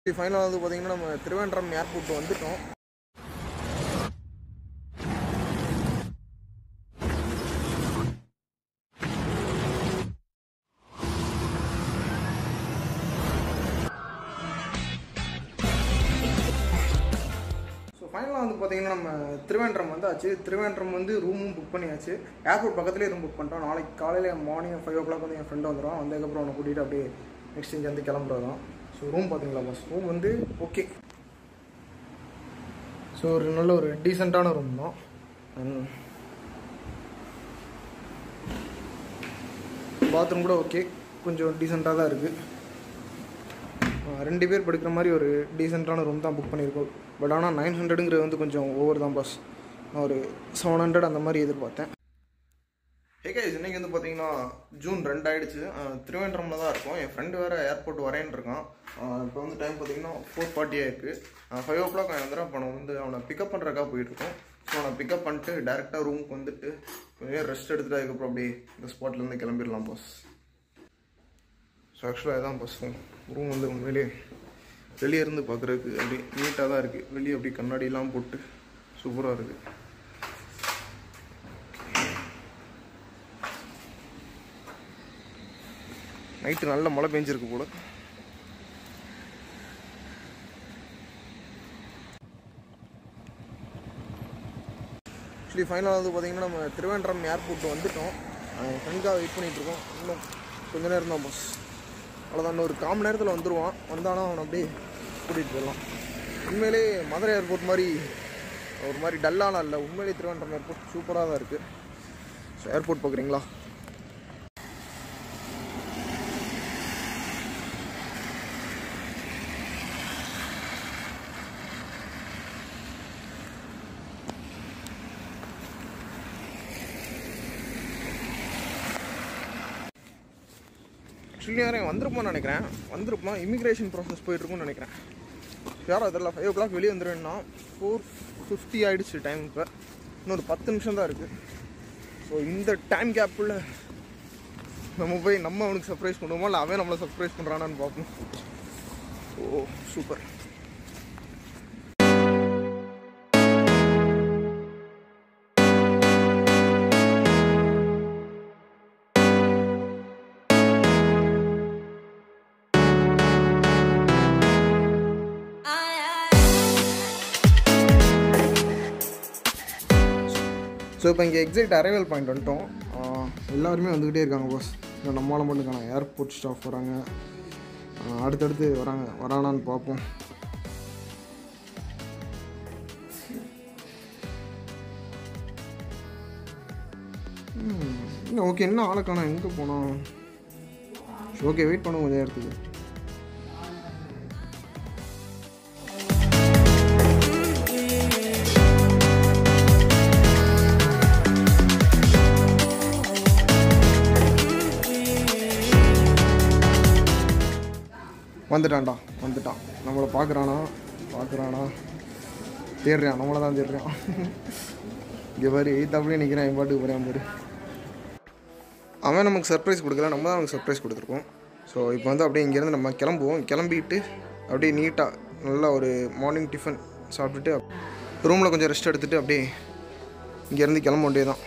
ஃபைனலாக வந்து பார்த்தீங்கன்னா நம்ம திருவேண்டரம் ஏர்போர்ட் வந்துட்டோம் ஸோ ஃபைனலாக வந்து பார்த்தீங்கன்னா நம்ம திருவேண்டரம் வந்தாச்சு திருவேண்டரம் வந்து ரூமும் புக் பண்ணியாச்சு ஏர்போர்ட் பக்கத்துலேயே ரூம் புக் பண்ணிட்டோம் நாளைக்கு காலையில் மார்னிங் ஃபைவ் ஓ கிளாக் வந்து என் ஃப்ரெண்டு வந்துடும் வந்ததுக்கப்புறம் அவனை கூட்டிகிட்டு அப்படியே நெக்ஸ்ட் இங்கே வந்து கிளம்புறது தான் ஸோ ரூம் பார்த்தீங்களா பாஸ் ரூம் வந்து ஓகே ஸோ ஒரு நல்ல ஒரு டீசெண்டான ரூம் தான் And பாத்ரூம் கூட ஓகே கொஞ்சம் டீசெண்டாக தான் இருக்குது ரெண்டு பேர் படுக்கிற மாதிரி ஒரு டீசெண்டான ரூம் தான் புக் பண்ணியிருக்கோம் பட் ஆனால் நைன் ஹண்ட்ரடுங்கிறது வந்து கொஞ்சம் ஓவர் தான் பாஸ் நான் ஒரு செவன் ஹண்ட்ரட் அந்த மாதிரி எதிர்பார்த்தேன் ஹே கைஸ் இன்னைக்கு வந்து பார்த்தீங்கன்னா ஜூன் ரெண்டு ஆயிடுச்சு அஹ் திருவேண்டரமில் தான் இருக்கும் என் ஃப்ரெண்டு வேறு ஏர்போர்ட் வரேன்னு இருக்கான் இப்போ வந்து டைம் பார்த்தீங்கன்னா ஃபோர் ஃபார்ட்டியாக இருக்குது ஃபைவ் ஓ கிளாக் அவன் வந்துடும் அப்போ நான் வந்து அவனை பிக்கப் பண்ணுறக்கா போயிட்டுருக்கோம் ஸோ அவனை பிக்கப் பண்ணிட்டு டேரெக்டாக ரூமுக்கு வந்துட்டு கொஞ்சம் ரெஸ்ட் எடுத்துட்டு அதுக்கப்புறம் அப்படியே இந்த ஸ்பாட்லேருந்து கிளம்பிடலாம் பாஸ் ஸோ ஆக்சுவலாக இதான் பஸ் ரூம் வந்து உண்மையிலே வெளியே இருந்து பார்க்குறதுக்கு அப்படி நீட்டாக தான் இருக்குது வெளியே அப்படி கண்ணாடிலாம் போட்டு சூப்பராக இருக்குது நைட்டு நல்ல மழை பெஞ்சிருக்கு போல ஆக்சுவலி ஃபைனலாக வந்து பார்த்தீங்கன்னா நம்ம திருவேண்டரம் ஏர்போர்ட் வந்துட்டோம் ஃப்ரெண்டுக்காக வெயிட் பண்ணிட்டு இருக்கோம் இன்னும் கொஞ்ச நேரம் தான் பஸ் அவ்வளோதான் இன்னும் ஒரு கால் மணி நேரத்தில் வந்துடுவான் வந்தானா அவனை அப்படியே கூட்டிகிட்டு போயிடலாம் உண்மையிலே மதுரை ஏர்போர்ட் மாதிரி ஒரு மாதிரி டல்லாலாம் இல்லை உண்மையிலே திருவனந்தபுரம் ஏர்போர்ட் சூப்பராக தான் இருக்குது ஸோ ஏர்போர்ட் பார்க்குறீங்களா ஆக்சுவலி யாரும் வந்திருப்போம்னு நினைக்கிறேன் வந்திருப்போம் இமிக்ரேஷன் ப்ராசஸ் போயிட்டுருக்கும்னு நினைக்கிறேன் யாரும் அதில் ஃபைவ் ஓ கிளாக் வெளியே வந்துடுன்னா ஃபோர் ஃபிஃப்டி ஆகிடுச்சு டைம் இப்போ இன்னொரு பத்து நிமிஷம் தான் இருக்குது ஸோ இந்த டைம் கேப்புள்ள நம்ம போய் நம்ம அவனுக்கு சர்ப்ரைஸ் பண்ணுவோமா இல்லை அவன் நம்மளை சர்ப்ரைஸ் பண்ணுறானான்னு பார்ப்போம் ஓ சூப்பர் ஸோ இப்போ இங்கே எக்ஸைட் அரைவல் பாயிண்ட் வந்துட்டோம் ஆஹ் எல்லாருமே வந்துக்கிட்டே இருக்காங்க பாஸ் இல்லை நம்மளால் மட்டும் இருக்காங்க ஏர்போர்ட் ஸ்டாஃப் வராங்க ஆஹ் அடுத்தடுத்து வராங்க வரானான்னு பார்ப்போம் இல்லை ஓகே என்ன ஆளை காணோம் எங்கே போனோம் ஓகே வெயிட் பண்ணுவோம் கொஞ்சம் நேரத்துக்கு வந்துட்டான்டா வந்துட்டான் நம்மளை பார்க்குறானா பார்க்குறானா தேடுறான் நம்மளை தான் தேடுறான் இங்கே பாரு எய்த்தாப்புலேயே நிற்கிறான் என் பாட்டுக்கு போகிறான் பாரு அவன் நமக்கு சர்ப்ரைஸ் கொடுக்கல நம்ம தான் அவனுக்கு சர்ப்ரைஸ் கொடுத்துருக்கோம் ஸோ இப்போ வந்து அப்படியே இங்கேருந்து நம்ம கிளம்புவோம் கிளம்பிட்டு அப்படியே நீட்டாக நல்லா ஒரு மார்னிங் டிஃபன் சாப்பிட்டுட்டு ரூமில் கொஞ்சம் ரெஸ்ட் எடுத்துகிட்டு அப்படியே இங்கேருந்து கிளம்ப வேண்டியதான்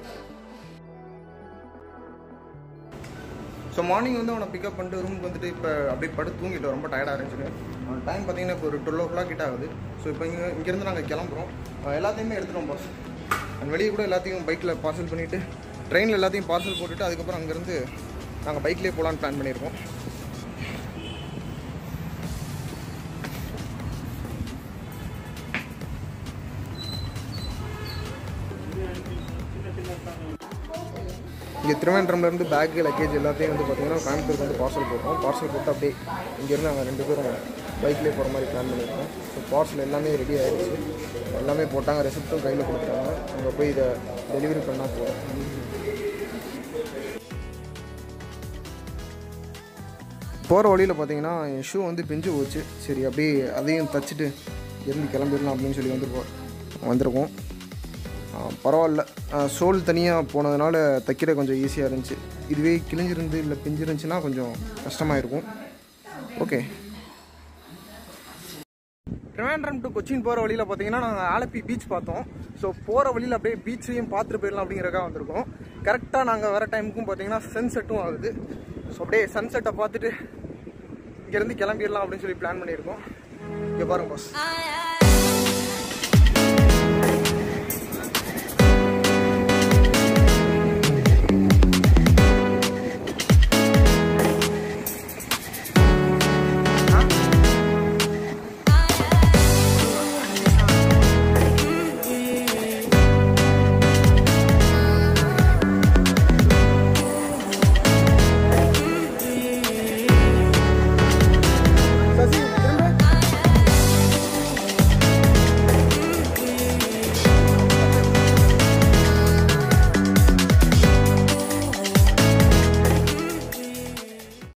ஸோ மார்னிங் வந்து அவனை பிக்கப் பண்ணிட்டு ரூமுக்கு வந்துட்டு இப்போ அப்படியே படுத்து தூங்கிட்டு ரொம்ப டயர்டாக இருந்துச்சு டைம் பார்த்தீங்கன்னா இப்போ ஒரு டுவெல் ஓ கிளாக் கிட்ட ஆகுது ஸோ இப்போ இங்கே இங்கேருந்து நாங்கள் கிளம்புறோம் அஹ் எல்லாத்தையுமே எடுத்துட்டோம் பாஸ் அண்ட் வெளியே கூட எல்லாத்தையும் பைக்கில் பார்சல் பண்ணிவிட்டு ட்ரெயினில் எல்லாத்தையும் பார்சல் போட்டுட்டு அதுக்கப்புறம் அங்கேருந்து நாங்கள் பைக்லேயே போகலான்னு பிளான் பண்ணியிருக்கோம் இங்கே திருவேண்டரம்லேருந்து பேக்கு லக்கேஜ் எல்லாத்தையும் வந்து பார்த்தீங்கன்னா கோயம்புத்தூருக்கு வந்து பார்சல் போட்டோம் பார்சல் போட்டு அப்படியே இங்கேருந்து நாங்கள் ரெண்டு பேரும் பைக்லேயே போகிற மாதிரி பிளான் பண்ணியிருக்கோம் ஸோ பார்சல் எல்லாமே ரெடி ஆகிடுச்சு எல்லாமே போட்டாங்க ரெசிப்ட்டும் கையில் கொடுத்துட்டாங்க அங்கே போய் இதை டெலிவரி பண்ணால் போதும் போகிற வழியில் பார்த்தீங்கன்னா என் ஷூ வந்து பிஞ்சு போச்சு சரி அப்படியே அதையும் தச்சுட்டு இருந்து கிளம்பிடலாம் அப்படின்னு சொல்லி வந்து போ- வந்திருக்கோம் ஆ, பரவாயில்ல சோல் தனியாக போனதுனால தைக்கிற கொஞ்சம் ஈஸியாக இருந்துச்சு இதுவே கிழிஞ்சிருந்து இல்லை பிஞ்சிருந்துச்சுன்னா கொஞ்சம் கஷ்டமாக இருக்கும் ஓகே ட்ரிவாண்ட்ரம் டு கொச்சின் போகிற வழியில் பார்த்தீங்கன்னா நாங்கள் ஆலப்பி பீச் பார்த்தோம் ஸோ போகிற வழியில் அப்படியே பீச்சையும் பார்த்துட்டு போயிடலாம் அப்படிங்கிறக்காக வந்திருக்கோம் கரெக்டாக நாங்கள் வர டைமுக்கும் பார்த்தீங்கன்னா சன்செட்டும் ஆகுது ஸோ அப்படியே சன்செட்டை பார்த்துட்டு இங்கேருந்து கிளம்பிடலாம் அப்படின்னு சொல்லி பிளான் பண்ணியிருக்கோம் இங்கே பாருங்க பாஸ் I, I